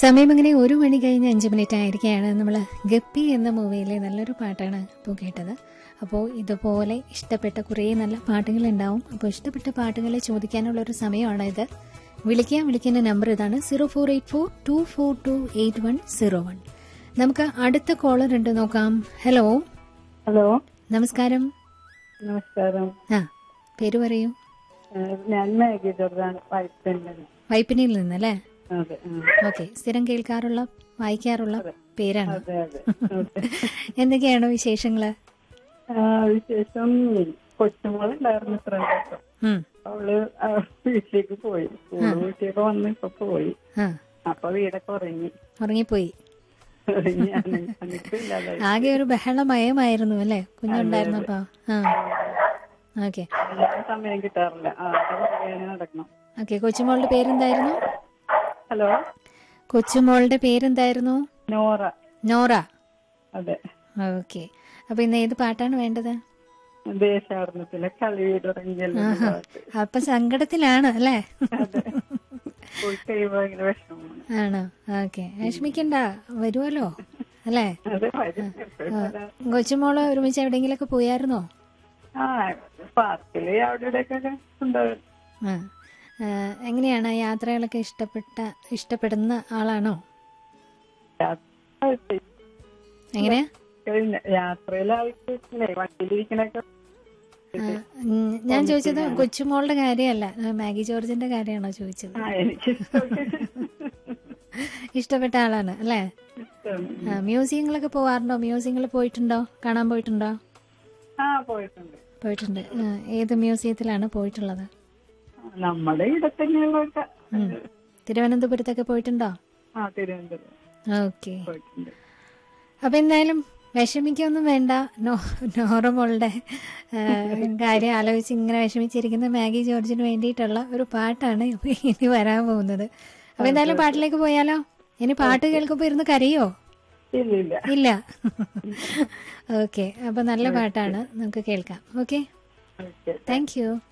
സമയം അങ്ങനെ ഒരു മണി കഴിഞ്ഞ് അഞ്ച് മിനിറ്റ് ആയിരിക്കുകയാണ് നമ്മൾ ഗപ്പി എന്ന മൂവിയിലെ നല്ലൊരു പാട്ടാണ് ഇപ്പോൾ കേട്ടത് അപ്പോൾ ഇതുപോലെ ഇഷ്ടപ്പെട്ട കുറേ നല്ല പാട്ടുകൾ ഉണ്ടാവും അപ്പോൾ ഇഷ്ടപ്പെട്ട പാട്ടുകളെ ചോദിക്കാനുള്ള ഒരു സമയമാണ് ഇത് വിളിക്കാൻ വിളിക്കേണ്ട നമ്പർ ഇതാണ് zero four eight four two four two eight one zero one നമുക്ക് അടുത്ത കോളർ ഉണ്ട് നോക്കാം ഹലോ ഹലോ നമസ്കാരം നമസ്കാരം ആ പേര് പറയൂ ഏഹ് ഞാൻ മേഘ ജോർജാണ് വൈപ്പിൻ്റെ വൈപ്പിനിയിൽ നിന്നല്ലേ അതെ ആ. ഓക്കെ സ്ഥിരം കേൾക്കാറുള്ള വായിക്കാറുള്ള പേരാണ് അതെ അതെ അതെ. എന്തൊക്കെയാണ് വിശേഷങ്ങള് ആ, വിശേഷം കൊച്ചുമോളുണ്ടായിരുന്നു ഇത്ര ദിവസം ഉം. അവള് ആ വീട്ടിലേക്ക് പോയി സ്കൂള് വീട്ടിലേക്ക് വന്ന് ഇപ്പൊ പോയി ആ അപ്പൊ വീടൊക്കെ ഉറങ്ങി ഉറങ്ങിപ്പോയി ഉറങ്ങിയാണ് എന്നിട്ട് ഇല്ലാതായി ആകെ ഒരു ബഹളമയമായിരുന്നു അല്ലേ കുഞ്ഞുണ്ടായിരുന്നപ്പോ ആ ഓക്കെ അതിനൊന്നും സമയം കിട്ടാറില്ല ആകെ പുറകെ നടക്കണം ഓക്കെ കൊച്ചുമോളുടെ പേരെന്തായിരുന്നു ഹലോ കൊച്ചുമോളുടെ പേരെന്തായിരുന്നു നോറ നോറ അതെ ഓക്കെ അപ്പൊ ഇന്ന് ഏത് പാട്ടാണ് വേണ്ടത് ദേശാടനത്തിലെ കളി തുടങ്ങിയല്ലോ ആഹാ അപ്പൊ സങ്കടത്തിലാണ് അല്ലേ അതെ പോയി കഴിയുമ്പോ ഭയങ്കര വിഷമമാണ് ആണോ ഓക്കെ വിഷമിക്കണ്ട വരുമല്ലോ അല്ലേ അതെ വരും എപ്പോഴും വരാം. കൊച്ചുമോള് ഒരുമിച്ച് എവിടെയെങ്കിലൊക്കെ പോയായിരുന്നോ ആ പാർക്കില് അവിടെ ഇവിടെയൊക്കെ ഉണ്ടാവും ആ ആ, എങ്ങനെയാണ് യാത്രകളൊക്കെ ഇഷ്ടപ്പെട്ട ഇഷ്ടപ്പെടുന്ന ആളാണോ എങ്ങനെയാ യാത്രയിൽ ആവശ്യമില്ലേ വണ്ടിയിലിരിക്കണൊക്കെ ആ, ഉം, ഞാൻ ചോദിച്ചത് കൊച്ചുമോളുടെ കാര്യമല്ല ആ, മാഗി ജോർജിന്റെ കാര്യമാണോ ചോദിച്ചത് ആ എനിക്ക് ഇഷ്ടപ്പെട്ട ആളാണ് അല്ലേ ആ, മ്യൂസിയങ്ങളൊക്കെ പോവാറുണ്ടോ മ്യൂസിയങ്ങളിൽ പോയിട്ടുണ്ടോ കാണാൻ പോയിട്ടുണ്ടോ ആ പോയിട്ടുണ്ട് പോയിട്ടുണ്ട് ആ, ഏത് മ്യൂസിയത്തിലാണ് പോയിട്ടുള്ളത് ആ, നമ്മുടെ ഇവിടെ തന്നെയുള്ളൊക്കെ തിരുവനന്തപുരത്തൊക്കെ പോയിട്ടുണ്ടോ ആ തിരുവനന്തപുരം ഓക്കെ പോയിട്ടുണ്ട് അപ്പൊ എന്തായാലും വിഷമിക്കൊന്നും വേണ്ട നോ നോറമോളുടെ ആ, കാര്യം ആലോചിച്ച് ഇങ്ങനെ വിഷമിച്ചിരിക്കുന്ന മാഗി ജോർജിന് വേണ്ടിയിട്ടുള്ള ഒരു പാട്ടാണ് ഇപ്പൊ ഇനി വരാൻ പോകുന്നത് അപ്പൊ എന്തായാലും പാട്ടിലേക്ക് പോയാലോ ഇനി പാട്ട് കേൾക്കുമ്പോ ഇരുന്ന് കരയോ ഇല്ല ഇല്ല ഇല്ല ഓക്കെ അപ്പൊ നല്ല പാട്ടാണ് നമുക്ക് കേൾക്കാം ഓക്കെ ഓക്കെ താങ്ക് യു